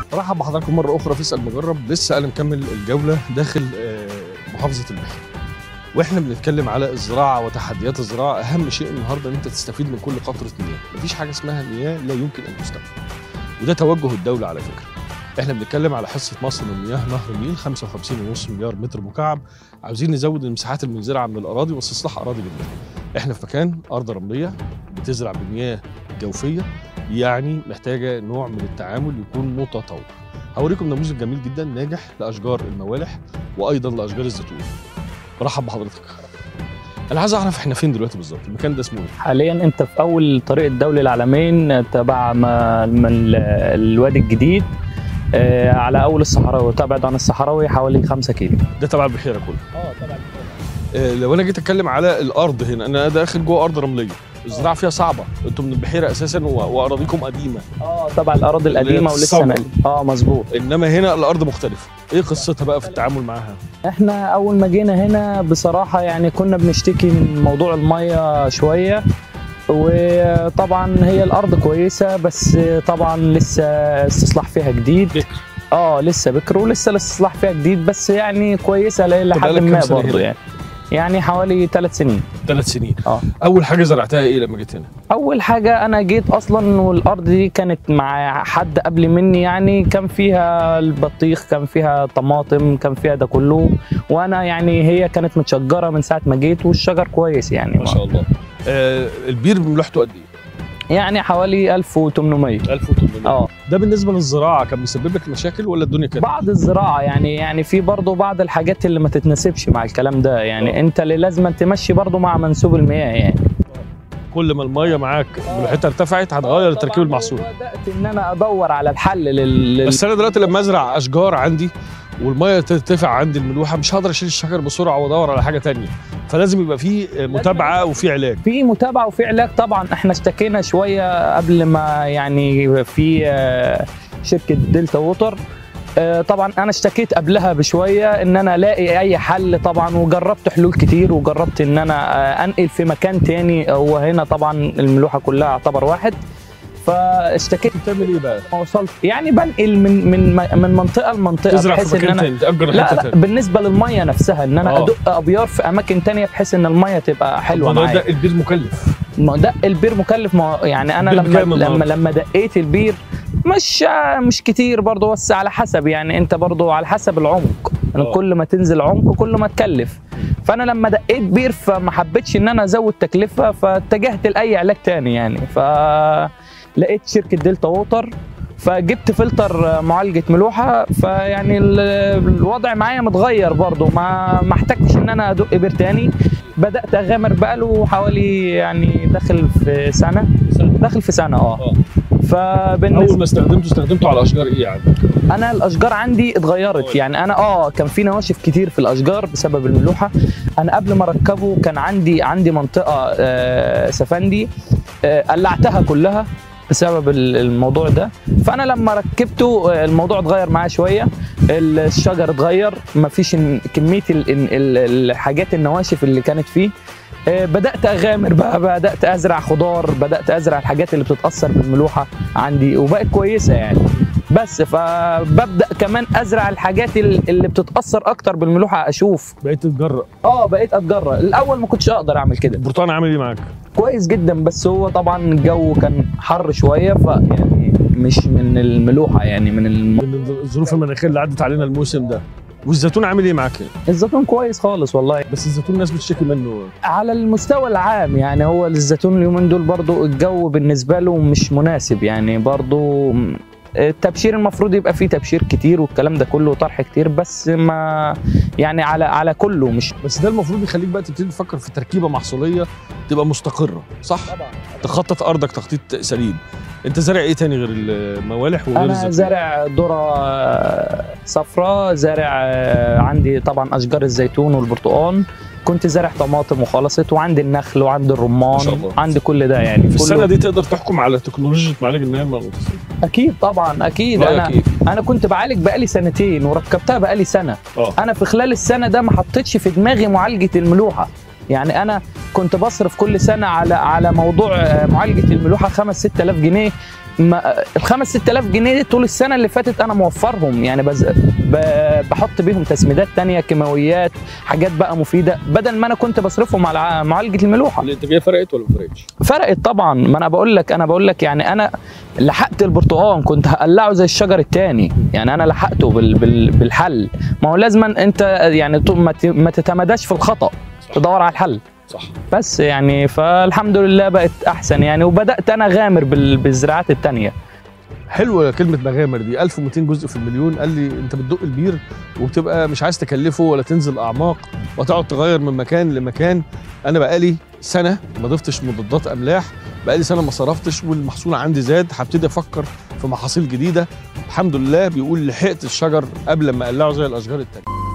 برحب بحضراتكم مره اخرى في اسال مجرب لسه انا مكمل الجوله داخل آه، محافظه البحر واحنا بنتكلم على الزراعه وتحديات الزراعه اهم شيء النهارده ان انت تستفيد من كل قطره مياه مفيش حاجه اسمها مياه لا يمكن ان تستخدم وده توجه الدوله على فكره احنا بنتكلم على حصه مصر من مياه نهر النيل 55.5 مليار متر مكعب عاوزين نزود المساحات المنزرعه من الاراضي واستصلاح اراضي بالله احنا في مكان ارض رمليه بتزرع بمياه جوفيه يعني محتاجه نوع من التعامل يكون متطور هوريكم نموذج جميل جدا ناجح لاشجار الموالح وايضا لاشجار الزيتون برحب بحضرتك انا عايز اعرف احنا فين دلوقتي بالظبط المكان ده اسمه ايه حاليا انت في اول طريق الدولي العلمين تبع ما- من ال- الوادي الجديد آه، على اول الصحراوي تبعد عن الصحراوي حوالي 5 كيلو ده تبع البحيره كله اه تبع آه، لو انا جيت اتكلم على الارض هنا انا داخل جوه ارض رمليه الزراعه فيها صعبه انتم من البحيره اساسا و- واراضيكم قديمه اه تبع الاراضي القديمه ولسه الصوبة. نقل. اه مظبوط انما هنا الارض مختلفه ايه قصتها بقى في التعامل معاها احنا اول ما جينا هنا بصراحه يعني كنا بنشتكي من موضوع الميه شويه وطبعا هي الارض كويسه بس طبعا لسه استصلاح فيها جديد بكر. اه لسه بكر ولسه الاستصلاح فيها جديد بس يعني كويسه ل- لحد بقالك كام ما سنة برضه هنا؟ يعني يعني حوالي ثلاث سنين ثلاث سنين اه. اول حاجه زرعتها ايه لما جيت هنا اول حاجه انا جيت اصلا والارض دي كانت مع حد قبل مني يعني كان فيها البطيخ كان فيها طماطم كان فيها ده كله وانا يعني هي كانت متشجره من ساعه ما جيت والشجر كويس يعني ما شاء الله آه البير ملوحته قد ايه يعني حوالي 1800 1800 اه ده بالنسبه للزراعه كان مسبب لك مشاكل ولا الدنيا كانت بعض الزراعه يعني يعني في برضه بعض الحاجات اللي ما تتناسبش مع الكلام ده يعني آه. انت اللي لازم تمشي برضه مع منسوب المياه يعني كل ما الميه معاك ملوحتها ارتفعت هتغير تركيب المحصول بدات ان انا ادور على الحل لل لل- بس انا دلوقتي لما ازرع اشجار عندي والميه ترتفع عندي الملوحه مش هقدر اشيل الشجر بسرعه وادور على حاجه تانية فلازم يبقى في متابعه وفي علاج في متابعه وفي علاج طبعا احنا اشتكينا شويه قبل ما يعني في آه، شركه دلتا ووتر آه، طبعا انا اشتكيت قبلها بشويه ان انا الاقي اي حل طبعا وجربت حلول كتير وجربت ان انا آه، انقل في مكان تاني هو هنا طبعا الملوحه كلها يعتبر واحد فاشتكيت بتعمل ايه بقى؟ ما وصلت يعني بنقل من من من منطقه لمنطقه تزرع في بحيث ان مكان انا تاني تاجر لا حته لا تاني بالنسبه للميه نفسها ان انا آه. ادق ابيار في اماكن تانية بحيث ان الميه تبقى حلوه الموضوع معايا ده البير مكلف ما هو دق البير مكلف ما هو يعني انا البير لما بكام لما النهاردة؟ لما دقيت البير مش مش كتير برضه بس على حسب يعني انت برضه على حسب العمق يعني آه. كل ما تنزل عمق كل ما تكلف فانا لما دقيت بير فما حبيتش ان انا ازود تكلفه فاتجهت لاي علاج تاني يعني فلقيت شركه دلتا ووتر فجبت فلتر معالجه ملوحه فيعني ال- الوضع معايا متغير برضه ما ما احتجتش ان انا ادق بير تاني بدات اغامر بقاله حوالي يعني داخل في سنه داخل في سنه اه آه. فبالنسبه اول ما استخدمته استخدمته على اشجار ايه يعني؟ انا الاشجار عندي اتغيرت يعني انا اه كان في نواشف كتير في الاشجار بسبب الملوحه انا قبل ما اركبه كان عندي عندي منطقه آه سفندي آه قلعتها كلها بسبب ال- الموضوع ده فانا لما ركبته آه، الموضوع اتغير معايا شويه الشجر اتغير مفيش ال- كميه ال- ال- الحاجات النواشف اللي كانت فيه آه، بدات اغامر بقى بدات ازرع خضار بدات ازرع الحاجات اللي بتتاثر بالملوحه عندي وبقت كويسه يعني بس فببدا كمان ازرع الحاجات ال- اللي بتتاثر اكتر بالملوحه اشوف بقيت تتجرأ اه بقيت اتجرأ الاول ما كنتش اقدر اعمل كده البرتقال عامل ايه معاك؟ كويس جدا بس هو طبعا الجو كان حر شويه فيعني مش من الملوحه يعني من الم... من الظروف المناخيه اللي عدت علينا الموسم ده والزيتون عامل ايه معاك؟ الزيتون كويس خالص والله بس الزيتون الناس بتشتكي منه على المستوى العام يعني هو الزيتون اليومين دول برضو الجو بالنسبه له مش مناسب يعني برضو م- التبشير المفروض يبقى فيه تبشير كتير والكلام ده كله طرح كتير بس ما يعني على على كله مش بس ده المفروض يخليك بقى تبتدي تفكر في تركيبه محصوليه تبقى مستقره صح؟ طبعا تخطط ارضك تخطيط سليم انت زارع ايه تاني غير الموالح وغير انا الزيتون؟ زارع ذره صفراء زارع آه، عندي طبعا اشجار الزيتون والبرتقال كنت زارع طماطم وخلصت وعندي النخل وعندي ما شاء الرمان الله. عندي كل ده يعني في كله- السنه دي تقدر تحكم على تكنولوجيا معالج المياه المغناطيسيه اكيد طبعا اكيد رأيك انا ايه؟ انا كنت بعالج بقالي سنتين وركبتها بقالي سنه اه انا في خلال السنه ده ما حطيتش في دماغي معالجه الملوحه يعني انا كنت بصرف كل سنه على على موضوع آه، معالجه الملوحه 5 6000 جنيه ما الخمس 6000 جنيه طول السنه اللي فاتت انا موفرهم يعني بز... ب... بحط بيهم تسميدات تانية كيماويات حاجات بقى مفيده بدل ما انا كنت بصرفهم على ع- معالجه الملوحه الانتاجيه فرقت ولا ما فرقتش؟ فرقت طبعا ما انا بقول لك انا بقول لك يعني انا لحقت البرتقال كنت هقلعه زي الشجر التاني يعني انا لحقته بال... بال... بالحل ما هو لازما انت يعني طول ما, ت... ما تتمداش في الخطا تدور على الحل صح بس يعني فالحمد لله بقت احسن يعني وبدات انا غامر بال... بالزراعات التانية حلوه كلمه مغامر دي 1200 جزء في المليون قال لي انت بتدق البير وبتبقى مش عايز تكلفه ولا تنزل اعماق وتقعد تغير من مكان لمكان انا بقالي سنه ما ضفتش مضادات املاح بقالي سنه ما صرفتش والمحصول عندي زاد هبتدي افكر في محاصيل جديده الحمد لله بيقول لحقت الشجر قبل ما اقلعه زي الاشجار التانيه